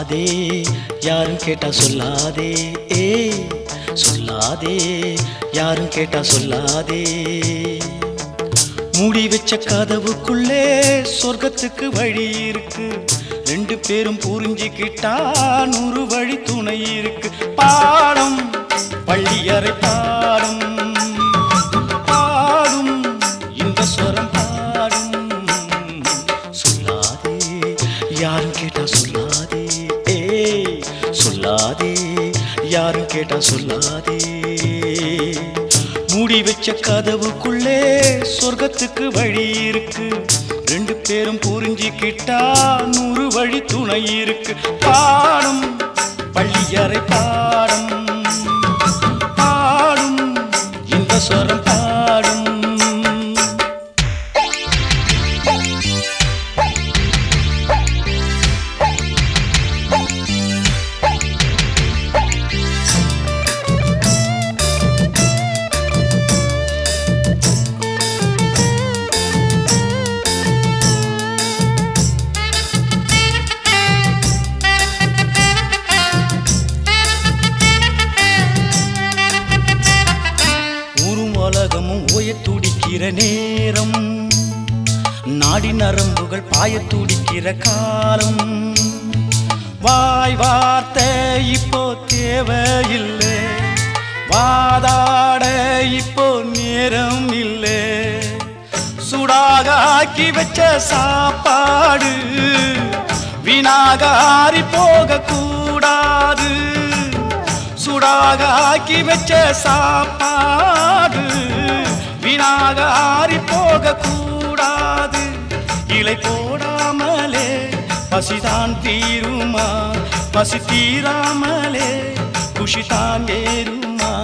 சொல்லாதே யாரும் கேட்டா சொல்லாதே ஏ சொல்லாதே யாரும் கேட்டா சொல்லாதே மூடி வச்ச கதவுக்குள்ளே சொர்க்கத்துக்கு வழி இருக்கு ரெண்டு பேரும் புரிஞ்சுக்கிட்டா நூறு வழி துணை இருக்கு பாடம் பள்ளியறை பாடும் பாடும் இந்த ஸ்வரம் பாடும் சொல்லாதே யாரும் கேட்டா சொல்லாதே ஏ சொல்லாதே யாரும் கேட்டா சொல்லாதே மூடி வச்ச கதவுக்குள்ளே சொர்க்கத்துக்கு வழி இருக்கு ரெண்டு பேரும் புரிஞ்சுக்கிட்டா நூறு வழி துணை இருக்கு பாடும் பள்ளியறை பாடும் பாடும் இந்த ஸ்வரம் பாடும் ஊரும் உலகமும் ஓய துடிக்கிற நேரம் நாடி நரம்புகள் பாய துடிக்கிற காலம் வாய் வார்த்தை இப்போ தேவையில்லை வாதாட இப்போ நேரம் இல்லை சுடாக ஆக்கி வச்ச சாப்பாடு வீணாகாரி போக கூடாது சுடாக ஆக்கி வச்ச சாப்பாடு வீணாக ஆறி போக கூடாது இலை போடாமலே பசிதான் தீருமா பசி தீராமலே குஷிதான் ஏறுமா